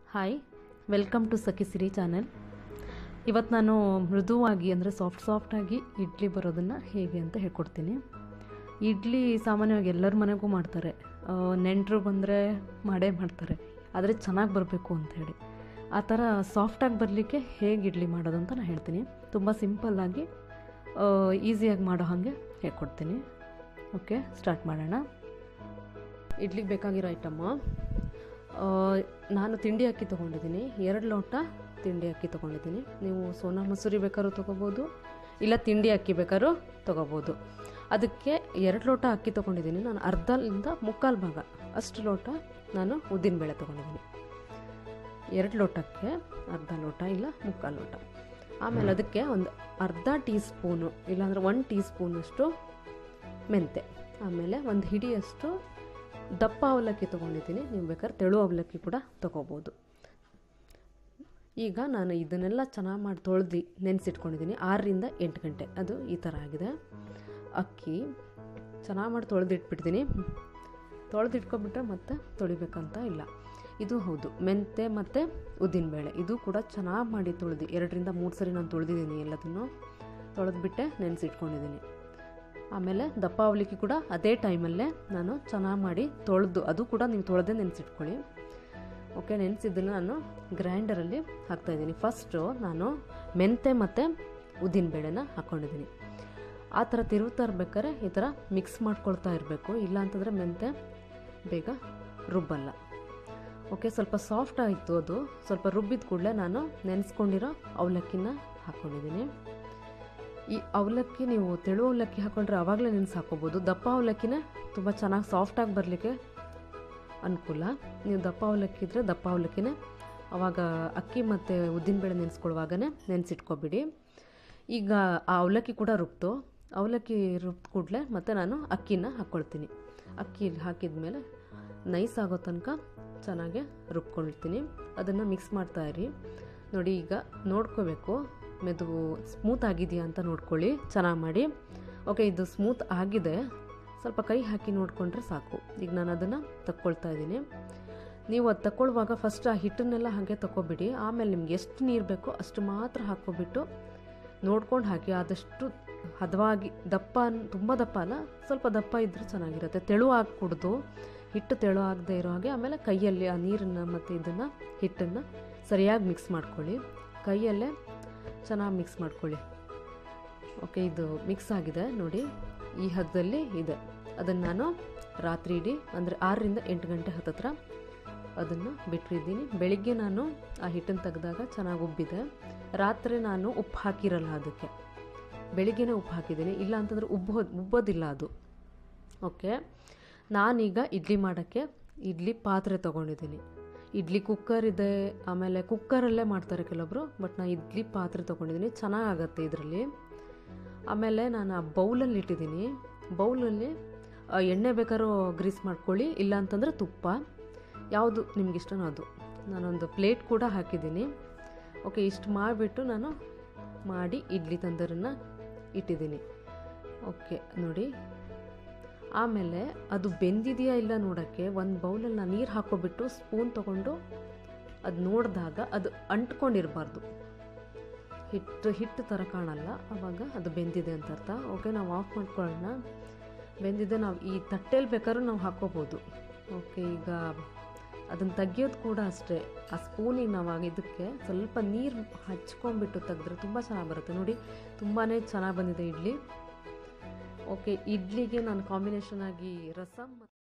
hi welcome to Sakhi Siri channel ಇವತ್ತು ನಾನು ಮೃದುವಾಗಿ ಅಂದರೆ ಸಾಫ್ಟ್ ಸಾಫ್ಟಾಗಿ ಇಡ್ಲಿ ಬರೋದನ್ನು ಹೇಗೆ ಅಂತ ಹೇಳ್ಕೊಡ್ತೀನಿ ಇಡ್ಲಿ ಸಾಮಾನ್ಯವಾಗಿ ಎಲ್ಲರ ಮನೆಗೂ ಮಾಡ್ತಾರೆ ನೆಂಟರು ಬಂದರೆ ಮಾಡೇ ಮಾಡ್ತಾರೆ ಆದರೆ ಚೆನ್ನಾಗಿ ಬರಬೇಕು ಅಂತ ಹೇಳಿ ಆ ಥರ ಸಾಫ್ಟಾಗಿ ಬರಲಿಕ್ಕೆ ಹೇಗೆ ಇಡ್ಲಿ ಮಾಡೋದು ಅಂತ ನಾನು ಹೇಳ್ತೀನಿ ತುಂಬ ಸಿಂಪಲ್ಲಾಗಿ ಈಸಿಯಾಗಿ ಮಾಡೋ ಹಾಗೆ ಹೇಳ್ಕೊಡ್ತೀನಿ ಓಕೆ ಸ್ಟಾರ್ಟ್ ಮಾಡೋಣ ಇಡ್ಲಿಗೆ ಬೇಕಾಗಿರೋ ಐಟಮ್ಮು ನಾನು ತಿಂಡಿ ಅಕ್ಕಿ ತೊಗೊಂಡಿದ್ದೀನಿ ಎರಡು ಲೋಟ ತಿಂಡಿ ಅಕ್ಕಿ ತೊಗೊಂಡಿದ್ದೀನಿ ನೀವು ಸೋನಾ ಮಸೂರಿ ಬೇಕಾದ್ರೂ ತೊಗೋಬೋದು ಇಲ್ಲ ತಿಂಡಿ ಅಕ್ಕಿ ಬೇಕಾದ್ರೂ ತೊಗೋಬೋದು ಅದಕ್ಕೆ ಎರಡು ಲೋಟ ಅಕ್ಕಿ ತೊಗೊಂಡಿದ್ದೀನಿ ನಾನು ಅರ್ಧದಿಂದ ಮುಕ್ಕಾಲು ಭಾಗ ಅಷ್ಟು ಲೋಟ ನಾನು ಉದ್ದಿನಬೇಳೆ ತೊಗೊಂಡಿದ್ದೀನಿ ಎರಡು ಲೋಟಕ್ಕೆ ಅರ್ಧ ಲೋಟ ಇಲ್ಲ ಮುಕ್ಕಾಲು ಲೋಟ ಆಮೇಲೆ ಅದಕ್ಕೆ ಒಂದು ಅರ್ಧ ಟೀ ಸ್ಪೂನು ಇಲ್ಲಾಂದ್ರೆ ಒನ್ ಟೀ ಸ್ಪೂನಷ್ಟು ಮೆಂತೆ ಆಮೇಲೆ ಒಂದು ಹಿಡಿಯಷ್ಟು ದಪ್ಪ ಅವಲಕ್ಕಿ ತೊಗೊಂಡಿದ್ದೀನಿ ನೀವು ಬೇಕಾದ್ರೆ ತೆಳು ಅವಲಕ್ಕಿ ಕೂಡ ತೊಗೋಬೋದು ಈಗ ನಾನು ಇದನ್ನೆಲ್ಲ ಚೆನ್ನಾಗಿ ಮಾಡಿ ತೊಳೆದು ನೆನೆಸಿಟ್ಕೊಂಡಿದ್ದೀನಿ ಆರರಿಂದ ಎಂಟು ಗಂಟೆ ಅದು ಈ ಥರ ಆಗಿದೆ ಅಕ್ಕಿ ಚೆನ್ನಾಗಿ ಮಾಡಿ ತೊಳೆದಿಟ್ಬಿಟ್ಟಿದ್ದೀನಿ ತೊಳೆದಿಟ್ಕೊಬಿಟ್ರೆ ಮತ್ತೆ ತೊಳಿಬೇಕಂತ ಇಲ್ಲ ಇದು ಹೌದು ಮೆಂತೆ ಮತ್ತು ಉದ್ದಿನಬೇಳೆ ಇದು ಕೂಡ ಚೆನ್ನಾಗಿ ಮಾಡಿ ತೊಳೆದು ಎರಡರಿಂದ ಮೂರು ಸರಿ ನಾನು ತೊಳೆದಿದ್ದೀನಿ ಎಲ್ಲದನ್ನು ತೊಳೆದ್ಬಿಟ್ಟೆ ನೆನೆಸಿಟ್ಕೊಂಡಿದ್ದೀನಿ ಆಮೇಲೆ ದಪ್ಪ ಅವಲಿಕ್ಕಿ ಕೂಡ ಅದೇ ಟೈಮಲ್ಲೇ ನಾನು ಚೆನ್ನಾಗಿ ಮಾಡಿ ತೊಳೆದು ಅದು ಕೂಡ ನೀವು ತೊಳೆದೇ ನೆನೆಸಿಟ್ಕೊಳ್ಳಿ ಓಕೆ ನೆನೆಸಿದ್ದನ್ನು ನಾನು ಗ್ರೈಂಡರಲ್ಲಿ ಹಾಕ್ತಾಯಿದ್ದೀನಿ ಫಸ್ಟು ನಾನು ಮೆಂತೆ ಮತ್ತು ಉದ್ದಿನಬೇಳೆನ ಹಾಕ್ಕೊಂಡಿದ್ದೀನಿ ಆ ಥರ ತಿರುಗ್ತಾ ಇರ್ಬೇಕಾದ್ರೆ ಈ ಥರ ಮಿಕ್ಸ್ ಮಾಡ್ಕೊಳ್ತಾ ಇರಬೇಕು ಇಲ್ಲ ಅಂತಂದರೆ ಮೆಂತೆ ಬೇಗ ರುಬ್ಬಲ್ಲ ಓಕೆ ಸ್ವಲ್ಪ ಸಾಫ್ಟ್ ಆಯಿತು ಅದು ಸ್ವಲ್ಪ ರುಬ್ಬಿದ ಕೂಡಲೇ ನಾನು ನೆನೆಸ್ಕೊಂಡಿರೋ ಅವಲಕ್ಕಿನ ಹಾಕ್ಕೊಂಡಿದ್ದೀನಿ ಈ ಅವಲಕ್ಕಿ ನೀವು ತೆಳು ಅವಲಕ್ಕಿ ಹಾಕೊಂಡ್ರೆ ಆವಾಗಲೇ ನೆನೆಸಿ ಹಾಕೋಬೋದು ದಪ್ಪ ಅವಲಕ್ಕಿನೇ ತುಂಬ ಚೆನ್ನಾಗಿ ಸಾಫ್ಟಾಗಿ ಬರಲಿಕ್ಕೆ ಅನುಕೂಲ ನೀವು ದಪ್ಪ ಅವಲಕ್ಕಿ ಇದ್ದರೆ ದಪ್ಪ ಅವಲಕ್ಕಿನೇ ಆವಾಗ ಅಕ್ಕಿ ಮತ್ತು ಉದ್ದಿನಬೇಳೆ ನೆನೆಸ್ಕೊಳ್ಳುವಾಗನೇ ನೆನೆಸಿಟ್ಕೊಬಿಡಿ ಈಗ ಆ ಅವಲಕ್ಕಿ ಕೂಡ ರುಬ್ತು ಅವಲಕ್ಕಿ ರುಬ್ದ ಕೂಡಲೇ ಮತ್ತು ನಾನು ಅಕ್ಕಿನ ಹಾಕ್ಕೊಳ್ತೀನಿ ಅಕ್ಕಿ ಹಾಕಿದ ಮೇಲೆ ನೈಸ್ ಆಗೋ ತನಕ ಚೆನ್ನಾಗೆ ರುಬ್ಕೊಳ್ತೀನಿ ಅದನ್ನು ಮಿಕ್ಸ್ ಮಾಡ್ತಾ ಇರಿ ನೋಡಿ ಈಗ ನೋಡ್ಕೋಬೇಕು ಮೆದು ಸ್ಮೂತ್ ಆಗಿದೆಯಾ ಅಂತ ನೋಡ್ಕೊಳ್ಳಿ ಚೆನ್ನಾಗಿ ಮಾಡಿ ಓಕೆ ಇದು ಸ್ಮೂತ್ ಆಗಿದೆ ಸ್ವಲ್ಪ ಕೈ ಹಾಕಿ ನೋಡಿಕೊಂಡ್ರೆ ಸಾಕು ಈಗ ನಾನು ಅದನ್ನು ತಕ್ಕೊಳ್ತಾ ಇದ್ದೀನಿ ನೀವು ಅದು ತಗೊಳ್ಳುವಾಗ ಫಸ್ಟ್ ಆ ಹಿಟ್ಟನ್ನೆಲ್ಲ ಹಾಗೆ ತಗೊಬಿಡಿ ಆಮೇಲೆ ನಿಮ್ಗೆ ಎಷ್ಟು ನೀರು ಬೇಕೋ ಅಷ್ಟು ಮಾತ್ರ ಹಾಕ್ಕೊಬಿಟ್ಟು ನೋಡ್ಕೊಂಡು ಹಾಕಿ ಆದಷ್ಟು ಹದವಾಗಿ ದಪ್ಪ ತುಂಬ ದಪ್ಪ ಅಲ್ಲ ಸ್ವಲ್ಪ ದಪ್ಪ ಇದ್ದರೆ ಚೆನ್ನಾಗಿರುತ್ತೆ ತೆಳು ಹಾಕ್ಕೊಡ್ದು ಹಿಟ್ಟು ತೆಳು ಆಗದೆ ಇರೋ ಹಾಗೆ ಆಮೇಲೆ ಕೈಯಲ್ಲಿ ಆ ನೀರನ್ನು ಮತ್ತು ಇದನ್ನು ಹಿಟ್ಟನ್ನು ಸರಿಯಾಗಿ ಮಿಕ್ಸ್ ಮಾಡ್ಕೊಳ್ಳಿ ಕೈಯಲ್ಲೇ ಚೆನ್ನಾಗಿ ಮಿಕ್ಸ್ ಮಾಡ್ಕೊಳ್ಳಿ ಓಕೆ ಇದು ಮಿಕ್ಸ್ ಆಗಿದೆ ನೋಡಿ ಈ ಹದದಲ್ಲಿ ಇದೆ ಅದನ್ನು ನಾನು ರಾತ್ರಿ ಇಡೀ ಅಂದರೆ ಆರರಿಂದ ಎಂಟು ಗಂಟೆ ಹತ್ತತ್ರ ಅದನ್ನು ಬಿಟ್ಟಿದ್ದೀನಿ ಬೆಳಿಗ್ಗೆ ನಾನು ಆ ಹಿಟ್ಟನ್ನು ತೆಗೆದಾಗ ಚೆನ್ನಾಗಿ ಉಬ್ಬಿದೆ ರಾತ್ರಿ ನಾನು ಉಪ್ಪು ಹಾಕಿರಲ್ಲ ಅದಕ್ಕೆ ಬೆಳಿಗ್ಗೆನೇ ಉಪ್ಪು ಹಾಕಿದ್ದೀನಿ ಇಲ್ಲ ಅಂತಂದರೆ ಉಬ್ಬೋ ಉಬ್ಬೋದಿಲ್ಲ ಅದು ಓಕೆ ನಾನೀಗ ಇಡ್ಲಿ ಮಾಡೋಕ್ಕೆ ಇಡ್ಲಿ ಪಾತ್ರೆ ತೊಗೊಂಡಿದ್ದೀನಿ ಇಡ್ಲಿ ಕುಕ್ಕರ್ ಇದೆ ಆಮೇಲೆ ಕುಕ್ಕರಲ್ಲೇ ಮಾಡ್ತಾರೆ ಕೆಲವೊಬ್ಬರು ಬಟ್ ನಾನು ಇಡ್ಲಿ ಪಾತ್ರೆ ತೊಗೊಂಡಿದ್ದೀನಿ ಚೆನ್ನಾಗಾಗತ್ತೆ ಇದರಲ್ಲಿ ಆಮೇಲೆ ನಾನು ಆ ಬೌಲಲ್ಲಿ ಇಟ್ಟಿದ್ದೀನಿ ಬೌಲಲ್ಲಿ ಎಣ್ಣೆ ಬೇಕಾದ್ರೂ ಗ್ರೀಸ್ ಮಾಡ್ಕೊಳ್ಳಿ ಇಲ್ಲ ಅಂತಂದರೆ ತುಪ್ಪ ಯಾವುದು ನಿಮ್ಗೆ ಇಷ್ಟನೋ ಅದು ನಾನೊಂದು ಪ್ಲೇಟ್ ಕೂಡ ಹಾಕಿದ್ದೀನಿ ಓಕೆ ಇಷ್ಟು ಮಾಡಿಬಿಟ್ಟು ನಾನು ಮಾಡಿ ಇಡ್ಲಿ ತಂದರನ್ನು ಇಟ್ಟಿದ್ದೀನಿ ಓಕೆ ನೋಡಿ ಆಮೇಲೆ ಅದು ಬೆಂದಿದೆಯಾ ಇಲ್ಲ ನೋಡೋಕ್ಕೆ ಒಂದು ಬೌಲಲ್ಲಿ ನಾನು ನೀರು ಹಾಕೋಬಿಟ್ಟು ಸ್ಪೂನ್ ತೊಗೊಂಡು ಅದು ನೋಡಿದಾಗ ಅದು ಅಂಟ್ಕೊಂಡಿರಬಾರ್ದು ಹಿಟ್ಟು ಹಿಟ್ಟು ಥರ ಕಾಣಲ್ಲ ಆವಾಗ ಅದು ಬೆಂದಿದೆ ಅಂತ ಅರ್ಥ ಓಕೆ ನಾವು ಆಫ್ ಮಾಡ್ಕೊಳ್ಳೋಣ ಬೆಂದಿದೆ ನಾವು ಈ ತಟ್ಟೆಯಲ್ಲಿ ಬೇಕಾದ್ರೂ ನಾವು ಹಾಕ್ಕೋಬೋದು ಓಕೆ ಈಗ ಅದನ್ನು ತೆಗಿಯೋದು ಕೂಡ ಅಷ್ಟೇ ಆ ಸ್ಪೂನಿಗೆ ನಾವು ಇದಕ್ಕೆ ಸ್ವಲ್ಪ ನೀರು ಹಚ್ಕೊಂಡ್ಬಿಟ್ಟು ತೆಗೆದ್ರೆ ತುಂಬ ಚೆನ್ನಾಗಿ ಬರುತ್ತೆ ನೋಡಿ ತುಂಬಾ ಚೆನ್ನಾಗಿ ಬಂದಿದೆ ಇಡ್ಲಿ ಓಕೆ ಇಡ್ಲಿಗೆ ನಾನು ಕಾಂಬಿನೇಷನ್ ಆಗಿ ರಸಮ್